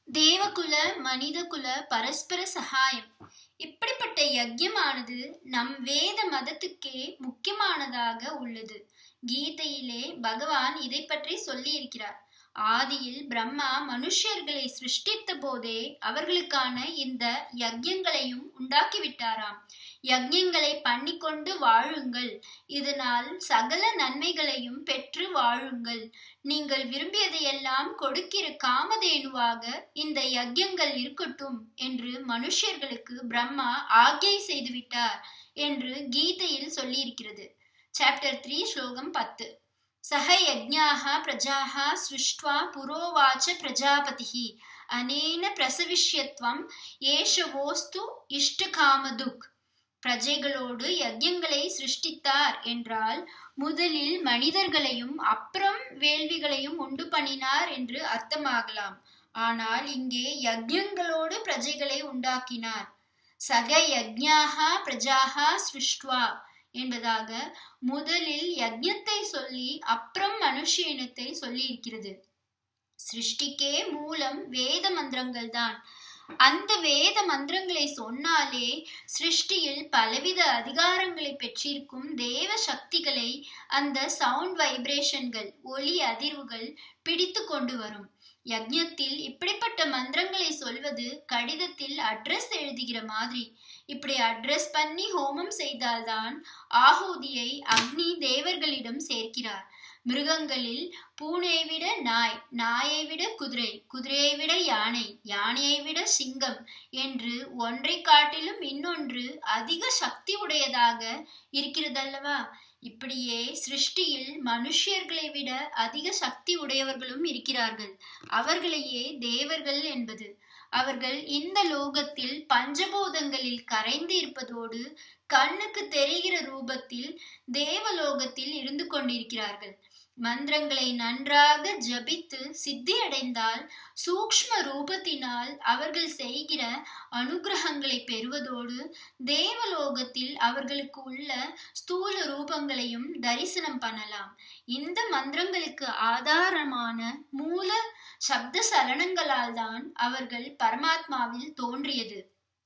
தேவகுல மனிதகுல பரஸ்பர சகாயம் இப்படிப்பட்ட யஜ்யமானது நம் வேத மதத்துக்கே முக்கியமானதாக உள்ளது கீதையிலே பகவான் இதை பற்றி சொல்லி இருக்கிறார் ஆதியில் பிரம்மா மனுஷர்களை சிருஷ்டித்த போதே அவர்களுக்கான இந்த யஜ்யங்களையும் உண்டாக்கி விட்டாராம் யஜ்யங்களை பண்ணிக்கொண்டு வாழுங்கள் இதனால் சகல நன்மைகளையும் பெற்று வாழுங்கள் நீங்கள் விரும்பியதையெல்லாம் கொடுக்கிற காமதேனுவாக இந்த யஜ்யங்கள் இருக்கட்டும் என்று மனுஷர்களுக்கு பிரம்மா ஆக்ஞை செய்துவிட்டார் என்று கீதையில் சொல்லியிருக்கிறது சாப்டர் த்ரீ ஸ்லோகம் பத்து சக யஜ்ஞாக பிரஜாக சிருஷ்டுவா புரோவாச்ச பிரஜாபதி அனேன பிரசவிஷ்யத்வம் ஏஷவோஸ்து இஷ்டகாமதுக் பிரஜைகளோடு யஜ்யங்களை சிருஷ்டித்தார் என்றால் முதலில் மனிதர்களையும் அப்புறம் வேள்விகளையும் உண்டு பண்ணினார் என்று அர்த்தமாகலாம் ஆனால் இங்கே யஜ்யங்களோடு பிரஜைகளை உண்டாக்கினார் சக யஜ்ஞாகா பிரஜாகா சிருஷ்டுவா என்பதாக முதலில் யஜ்யத்தை சொல்லி அப்புறம் மனுஷ இனத்தை சொல்லி இருக்கிறது சிருஷ்டிக்கே மூலம் வேத மந்திரங்கள் தான் அந்த வேத மந்திரங்களை சொன்னாலே சிருஷ்டியில் பலவித அதிகாரங்களை பெற்றிருக்கும் தேவ சக்திகளை அந்த சவுண்ட் வைப்ரேஷன்கள் ஒலி அதிர்வுகள் பிடித்து கொண்டு வரும் யஜ்யத்தில் இப்படிப்பட்ட மந்திரங்களை சொல்வது கடிதத்தில் அட்ரஸ் எழுதுகிற மாதிரி இப்படி அட்ரஸ் பண்ணி ஹோமம் செய்தால்தான் ஆஹூதியை அக்னி தேவர்களிடம் சேர்க்கிறார் மிருகங்களில் பூனையை விட நாய் நாயை விட குதிரை குதிரையை விட யானை யானையை விட சிங்கம் என்று ஒன்றை காட்டிலும் இன்னொன்று அதிக சக்தி உடையதாக இருக்கிறதல்லவா இப்படியே சிருஷ்டியில் மனுஷர்களை விட அதிக சக்தி உடையவர்களும் இருக்கிறார்கள் அவர்களையே தேவர்கள் என்பது அவர்கள் இந்த லோகத்தில் பஞ்சபூதங்களில் கரைந்து இருப்பதோடு கண்ணுக்கு தெரிகிற ரூபத்தில் தேவலோகத்தில் இருந்து கொண்டிருக்கிறார்கள் மந்திரங்களை நன்றாக ஜபித்து சித்தி அடைந்தால் சூக்ஷ்ம ரூபத்தினால் அவர்கள் செய்கிற அனுகிரகங்களை பெறுவதோடு தேவலோகத்தில் அவர்களுக்கு உள்ள ஸ்தூல ரூபங்களையும் தரிசனம் பண்ணலாம் இந்த மந்திரங்களுக்கு ஆதாரமான மூல சப்த சலனங்களால் தான் அவர்கள் பரமாத்மாவில் தோன்றியது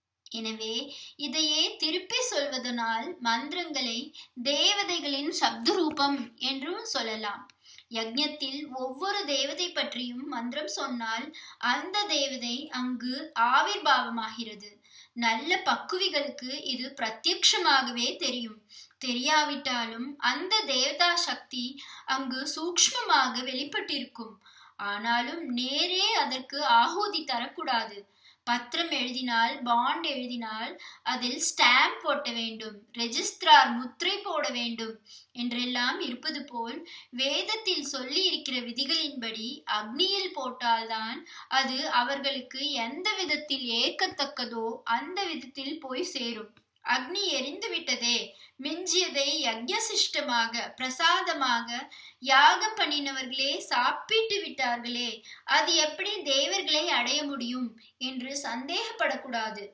எனவே இதையே திருப்பி சொல்வதனால் மந்திரங்களை தேவதைகளின் சப்த ரூபம் என்றும் சொல்லலாம் யஜ்ஞத்தில் ஒவ்வொரு தேவதை பற்றியும் மந்திரம் சொன்னால் அந்த தேவதை அங்கு ஆவிர்வாவமாகிறது நல்ல பக்குவிகளுக்கு இது பிரத்யக்ஷமாகவே தெரியும் தெரியாவிட்டாலும் அந்த தேவதா சக்தி அங்கு சூக்ஷ்மமாக வெளிப்பட்டிருக்கும் ஆனாலும் நேரே அதற்கு ஆஹூதி தரக்கூடாது பத்திரம் எழுதினால் பாண்ட் எழுதினால் அதில் ஸ்டாம்ப் போட்ட வேண்டும் ரெஜிஸ்ட்ரார் முத்திரை போட வேண்டும் என்றெல்லாம் இருப்பது போல் வேதத்தில் சொல்லி இருக்கிற விதிகளின்படி அக்னியில் போட்டால்தான் அது அவர்களுக்கு எந்த விதத்தில் ஏற்கத்தக்கதோ அந்த விதத்தில் போய் சேரும் அக்னி எரிந்து விட்டதே மிஞ்சியதை யஜ்யசிஷ்டமாக பிரசாதமாக யாகம் பண்ணினவர்களே சாப்பிட்டு விட்டார்களே அது எப்படி தேவர்களை அடைய முடியும் என்று சந்தேகப்படக்கூடாது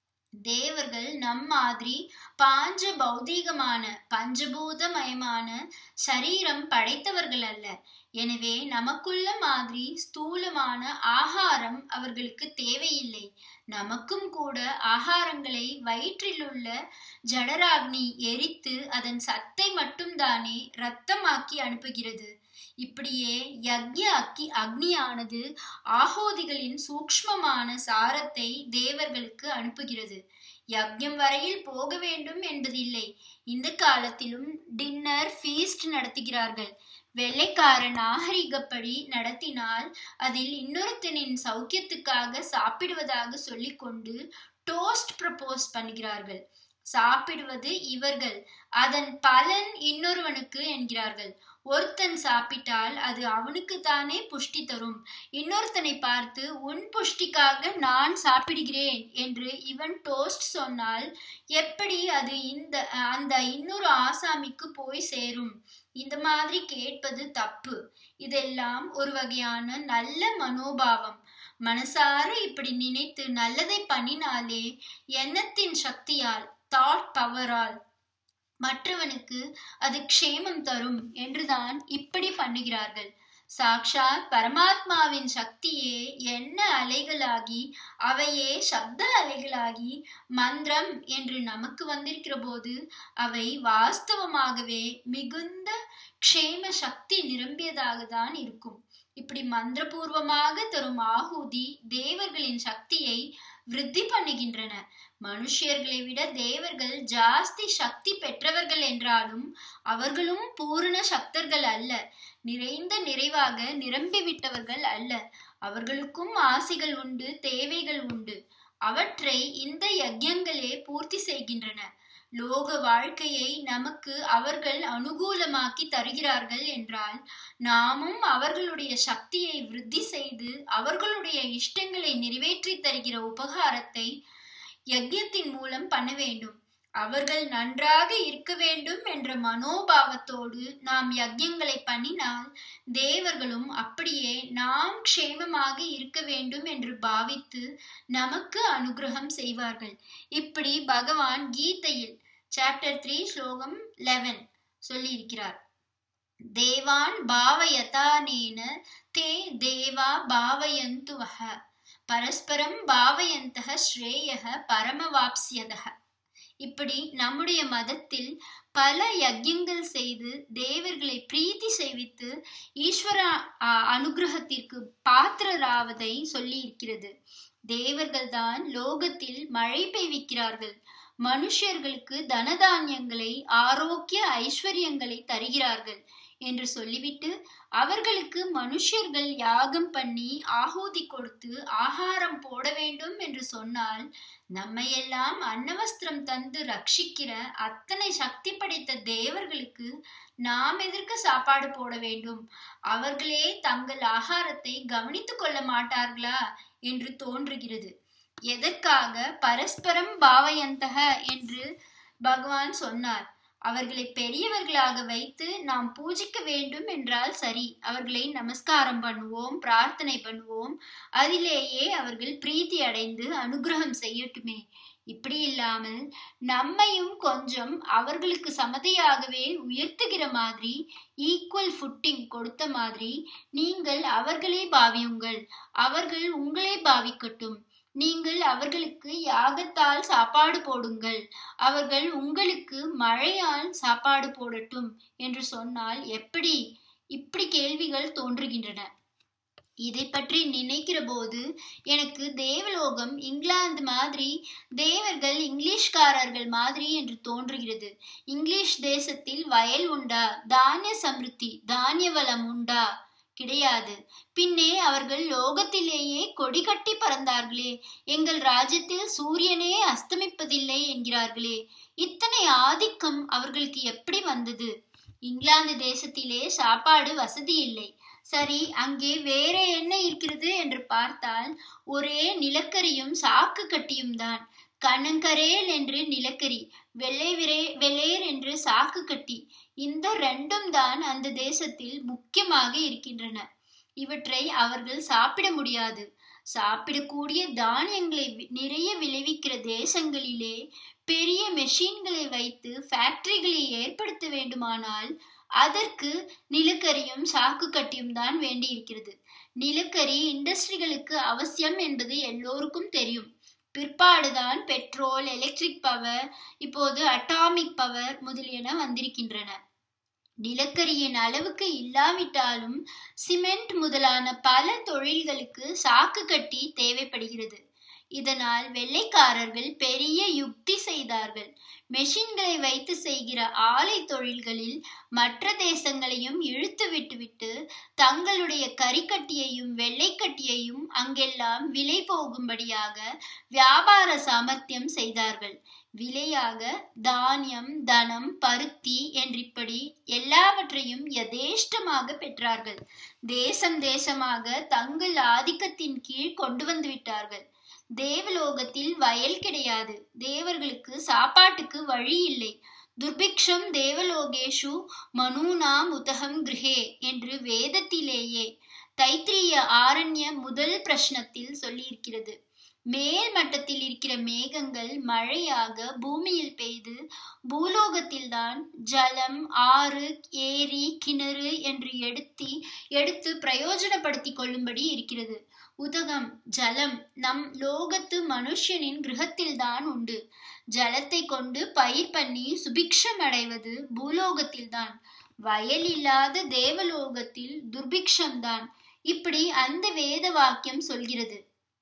தேவர்கள் நம் மாதிரி பாஞ்ச பௌதீகமான பஞ்சபூதமயமான சரீரம் படைத்தவர்கள் அல்ல எனவே நமக்குள்ள மாதிரி ஸ்தூலமான ஆகாரம் அவர்களுக்கு தேவையில்லை நமக்கும் கூட ஆகாரங்களை வயிற்றிலுள்ள ஜடராக்னி எரித்து அதன் சத்தை மட்டும்தானே ரத்தமாக்கி அனுப்புகிறது இப்படியே யக்ய அக்கி அக்னியானது ஆகோதிகளின் சூக்ஷ்மமான சாரத்தை தேவர்களுக்கு அனுப்புகிறது யக்ஞம் வரையில் போக வேண்டும் என்பதில்லை இந்த காலத்திலும் டின்னர் ஃபீஸ்ட் நடத்துகிறார்கள் வெள்ளைக்கார நாகரிகப்படி நடத்தினால் அதில் இன்னொருத்தனின் சௌக்கியத்துக்காக சாப்பிடுவதாக சொல்லிக்கொண்டு டோஸ்ட் ப்ரப்போஸ் பண்ணுகிறார்கள் சாப்பிடுவது இவர்கள் அதன் பலன் இன்னொருவனுக்கு என்கிறார்கள் ஒருத்தன் சாப்பிட்டால் அது அவனுக்கு தானே புஷ்டி தரும் இன்னொருத்தனை பார்த்து உன் புஷ்டிக்காக நான் சாப்பிடுகிறேன் என்று இவன் டோஸ்ட் சொன்னால் எப்படி அது இந்த அந்த இன்னொரு ஆசாமிக்கு போய் சேரும் இந்த மாதிரி கேட்பது தப்பு இதெல்லாம் ஒரு வகையான நல்ல மனோபாவம் மனசார இப்படி நினைத்து நல்லதை பண்ணினாலே எண்ணத்தின் சக்தியால் தாட் பவரால் மற்றவனுக்கு அது க்ஷேமம் தரும் என்றுதான் இப்படி பண்ணுகிறார்கள் சாக்ஷாத் பரமாத்மாவின் சக்தியே என்ன அலைகளாகி அவையே சப்த அலைகளாகி மந்திரம் என்று நமக்கு வந்திருக்கிற போது அவை வாஸ்தவமாகவே மிகுந்த க்ஷேம சக்தி நிரம்பியதாக தான் இருக்கும் இப்படி மந்திரபூர்வமாக தரும் ஆகுதி தேவர்களின் சக்தியை விருத்தி பண்ணுகின்றன மனுஷர்களை விட தேவர்கள் ஜாஸ்தி சக்தி பெற்றவர்கள் என்றாலும் அவர்களும் பூரண சக்தர்கள் அல்ல நிறைந்த நிறைவாக நிரம்பி விட்டவர்கள் அல்ல அவர்களுக்கும் ஆசைகள் உண்டு தேவைகள் உண்டு அவற்றை இந்த யஜ்யங்களே பூர்த்தி செய்கின்றன லோக வாழ்க்கையை நமக்கு அவர்கள் அனுகூலமாக்கி தருகிறார்கள் என்றால் நாமும் அவர்களுடைய சக்தியை விருத்தி செய்து அவர்களுடைய இஷ்டங்களை நிறைவேற்றி தருகிற உபகாரத்தை யஜ்யத்தின் மூலம் பண்ண வேண்டும் அவர்கள் நன்றாக இருக்க வேண்டும் என்ற மனோபாவத்தோடு நாம் யஜ்யங்களை பண்ணினால் தேவர்களும் அப்படியே நாம் க்ஷேமமாக இருக்க வேண்டும் என்று பாவித்து நமக்கு அனுகிரகம் செய்வார்கள் இப்படி பகவான் கீதையில் சாப்டர் த்ரீ ஸ்லோகம் லெவன் சொல்லியிருக்கிறார் தேவான் பாவயதானேன தே தேவா பாவயந்து வஹ பரஸ்பரம் பாவயந்தக ஸ்ரேயக பரமவாப்சியதக இப்படி நம்முடைய மதத்தில் பல யஜ்யங்கள் செய்து தேவர்களை பிரீத்தி செய்வித்து ஈஸ்வர அனுகிரகத்திற்கு பாத்திரராவதை சொல்லி இருக்கிறது தேவர்கள் தான் லோகத்தில் மழை பெய்விக்கிறார்கள் மனுஷர்களுக்கு தனதானியங்களை ஆரோக்கிய ஐஸ்வர்யங்களை தருகிறார்கள் என்று சொல்லிவிட்டு அவர்களுக்கு மனுஷர்கள் யாகம் பண்ணி ஆகூதி கொடுத்து ஆகாரம் போட வேண்டும் என்று சொன்னால் நம்மையெல்லாம் அன்னவஸ்திரம் தந்து ரட்சிக்கிற அத்தனை சக்தி படைத்த தேவர்களுக்கு நாம் எதற்கு சாப்பாடு போட வேண்டும் அவர்களே தங்கள் ஆகாரத்தை கவனித்துக் கொள்ள மாட்டார்களா என்று தோன்றுகிறது எதற்காக பரஸ்பரம் பாவயந்தக என்று பகவான் சொன்னார் அவர்களை பெரியவர்களாக வைத்து நாம் பூஜிக்க வேண்டும் என்றால் சரி அவர்களை நமஸ்காரம் பண்ணுவோம் பிரார்த்தனை பண்ணுவோம் அதிலேயே அவர்கள் பிரீத்தி அடைந்து அனுகிரகம் செய்யட்டுமே இப்படி இல்லாமல் நம்மையும் கொஞ்சம் அவர்களுக்கு சமதையாகவே உயர்த்துகிற மாதிரி ஈக்குவல் ஃபுட்டிங் கொடுத்த மாதிரி நீங்கள் அவர்களே பாவியுங்கள் அவர்கள் உங்களே பாவிக்கட்டும் நீங்கள் அவர்களுக்கு யாகத்தால் சாப்பாடு போடுங்கள் அவர்கள் உங்களுக்கு மழையால் சாப்பாடு போடட்டும் என்று சொன்னால் எப்படி இப்படி கேள்விகள் தோன்றுகின்றன இதை பற்றி நினைக்கிற போது எனக்கு தேவலோகம் இங்கிலாந்து மாதிரி தேவர்கள் இங்கிலீஷ்காரர்கள் மாதிரி என்று தோன்றுகிறது இங்கிலீஷ் தேசத்தில் வயல் உண்டா தானிய சமிருத்தி தானிய வளம் உண்டா கிடையாது பின்னே அவர்கள் லோகத்திலேயே கொடி கட்டி பறந்தார்களே எங்கள் ராஜ்யத்தில் சூரியனே அஸ்தமிப்பதில்லை என்கிறார்களே இத்தனை ஆதிக்கம் அவர்களுக்கு எப்படி வந்தது இங்கிலாந்து தேசத்திலே சாப்பாடு வசதி இல்லை சரி அங்கே வேற என்ன இருக்கிறது என்று பார்த்தால் ஒரே நிலக்கரியும் சாக்கு கட்டியும் தான் கண்ணங்கரேல் என்று நிலக்கரி வெள்ளை விரே வெளேர் என்று சாக்கு கட்டி இந்த ரெண்டும் தான் அந்த தேசத்தில் முக்கியமாக இருக்கின்றன இவற்றை அவர்கள் சாப்பிட முடியாது சாப்பிடக்கூடிய தானியங்களை நிறைய விளைவிக்கிற தேசங்களிலே பெரிய மெஷின்களை வைத்து ஃபேக்டரிகளை ஏற்படுத்த வேண்டுமானால் அதற்கு நிலக்கரியும் சாக்கு கட்டியும் தான் வேண்டியிருக்கிறது நிலக்கரி இண்டஸ்ட்ரிகளுக்கு அவசியம் என்பது எல்லோருக்கும் தெரியும் பிற்பாடுதான் பெட்ரோல் எலக்ட்ரிக் பவர் இப்போது அட்டாமிக் பவர் முதலியன வந்திருக்கின்றன நிலக்கரியின் அளவுக்கு இல்லாவிட்டாலும் சிமெண்ட் முதலான பல தொழில்களுக்கு சாக்கு கட்டி தேவைப்படுகிறது இதனால் வெள்ளைக்காரர்கள் பெரிய யுக்தி செய்தார்கள் மெஷின்களை வைத்து செய்கிற ஆலை தொழில்களில் மற்ற தேசங்களையும் இழுத்து விட்டுவிட்டு தங்களுடைய கரிக்கட்டியையும் வெள்ளைக்கட்டியையும் அங்கெல்லாம் விலை போகும்படியாக வியாபார சாமர்த்தியம் செய்தார்கள் விலையாக தானியம் தனம் பருத்தி என்றிப்படி எல்லாவற்றையும் யதேஷ்டமாக பெற்றார்கள் தேசம் தேசமாக தங்கள் ஆதிக்கத்தின் கீழ் கொண்டு வந்து விட்டார்கள் தேவலோகத்தில் வயல் கிடையாது தேவர்களுக்கு சாப்பாட்டுக்கு வழி இல்லை துர்பிக்ஷம் தேவலோகேஷு மனூனாம் உதகம் கிரகே என்று வேதத்திலேயே தைத்திரிய ஆரண்ய முதல் பிரஷ்னத்தில் சொல்லியிருக்கிறது மேல் மட்டத்தில் இருக்கிற மேகங்கள் மழையாக பூமியில் பெய்து பூலோகத்தில்தான் ஜலம் ஆறு ஏரி கிணறு என்று எடுத்தி எடுத்து பிரயோஜனப்படுத்திக் கொள்ளும்படி இருக்கிறது உதகம் ஜலம் நம் லோகத்து மனுஷனின் கிரகத்தில்தான் உண்டு ஜலத்தை கொண்டு பயிர் பண்ணி சுபிக்ஷம் அடைவது பூலோகத்தில்தான் வயல் இல்லாத தேவலோகத்தில் துர்பிக்ஷம்தான் இப்படி அந்த வேத வாக்கியம் சொல்கிறது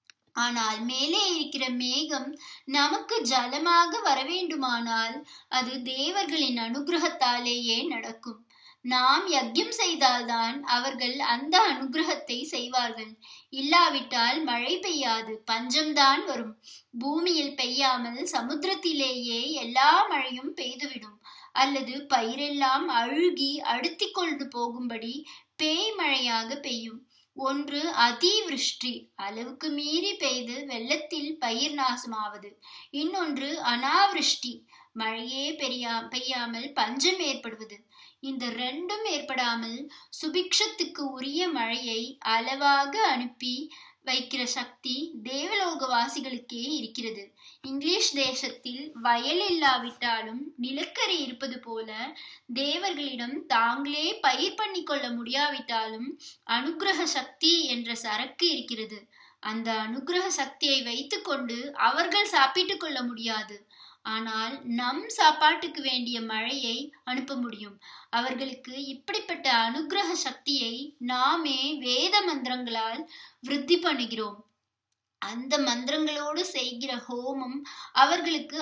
ஆனால் மேலே இருக்கிற மேகம் நமக்கு ஜலமாக வரவேண்டுமானால் அது தேவர்களின் அனுகிரகத்தாலேயே நடக்கும் நாம் யஜ்யம் செய்தால்தான் அவர்கள் அந்த அனுகிரகத்தை செய்வார்கள் இல்லாவிட்டால் மழை பெய்யாது பஞ்சம்தான் வரும் பூமியில் பெய்யாமல் சமுத்திரத்திலேயே எல்லா மழையும் பெய்துவிடும் அல்லது பயிரெல்லாம் அழுகி அழுத்திக் கொண்டு போகும்படி பேய் மழையாக பெய்யும் ஒன்று அதிவிருஷ்டி அளவுக்கு மீறி பெய்து வெள்ளத்தில் பயிர் நாசமாவது இன்னொன்று அனாவிருஷ்டி மழையே பெரியா பெய்யாமல் பஞ்சம் ஏற்படுவது இந்த ரெண்டும் ஏற்படாமல் சுபிக்ஷத்துக்கு உரிய மழையை அளவாக அனுப்பி வைக்கிற சக்தி தேவலோகவாசிகளுக்கே இருக்கிறது இங்கிலீஷ் தேசத்தில் வயல் இல்லாவிட்டாலும் நிலக்கரி இருப்பது போல தேவர்களிடம் தாங்களே பயிர் பண்ணி கொள்ள முடியாவிட்டாலும் அனுகிரக சக்தி என்ற சரக்கு இருக்கிறது அந்த அனுகிரக சக்தியை வைத்துக்கொண்டு அவர்கள் சாப்பிட்டு கொள்ள முடியாது ஆனால் நம் சாப்பாட்டுக்கு வேண்டிய மழையை அனுப்ப முடியும் அவர்களுக்கு இப்படிப்பட்ட அனுகிரக சக்தியை நாமே வேத மந்திரங்களால் விருத்தி பண்ணுகிறோம் அந்த மந்திரங்களோடு செய்கிற ஹோமம் அவர்களுக்கு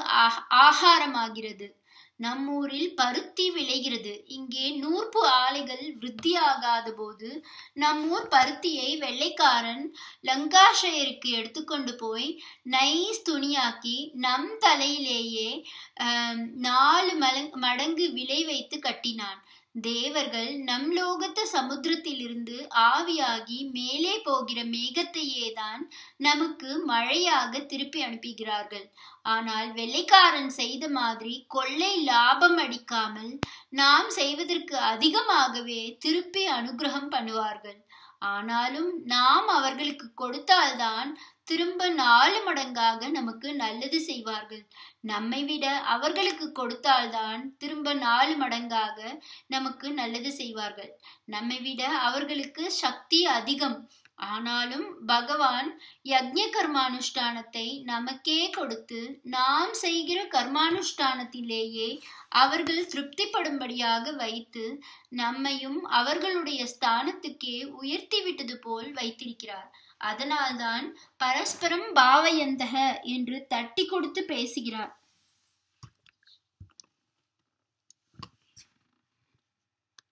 ஆகாரமாகிறது நம்மூரில் பருத்தி விளைகிறது இங்கே நூற்பு ஆலைகள் விருத்தியாகாத போது நம்மூர் பருத்தியை வெள்ளைக்காரன் லங்காஷயருக்கு எடுத்துக்கொண்டு போய் நைஸ் துணியாக்கி நம் தலையிலேயே நாலு மடங்கு விலை வைத்து கட்டினான் தேவர்கள் நம் லோகத்து சமுத்திரத்திலிருந்து ஆவியாகி மேலே போகிற மேகத்தையே தான் நமக்கு மழையாக திருப்பி அனுப்புகிறார்கள் ஆனால் வெள்ளைக்காரன் செய்த மாதிரி கொள்ளை லாபம் அடிக்காமல் நாம் செய்வதற்கு அதிகமாகவே திருப்பி அனுகிரகம் பண்ணுவார்கள் ஆனாலும் நாம் அவர்களுக்கு கொடுத்தால்தான் திரும்ப நாலு மடங்காக நமக்கு நல்லது செய்வார்கள் நம்மை விட அவர்களுக்கு கொடுத்தால்தான் திரும்ப நாலு மடங்காக நமக்கு நல்லது செய்வார்கள் நம்மை விட அவர்களுக்கு சக்தி அதிகம் ஆனாலும் பகவான் யஜ்ய கர்மானுஷ்டானத்தை நமக்கே கொடுத்து நாம் செய்கிற கர்மானுஷ்டானத்திலேயே அவர்கள் திருப்திப்படும்படியாக வைத்து நம்மையும் அவர்களுடைய ஸ்தானத்துக்கே உயர்த்தி விட்டது போல் வைத்திருக்கிறார் அதனால்தான் பரஸ்பரம் பாவயந்தக என்று தட்டி கொடுத்து பேசுகிறார்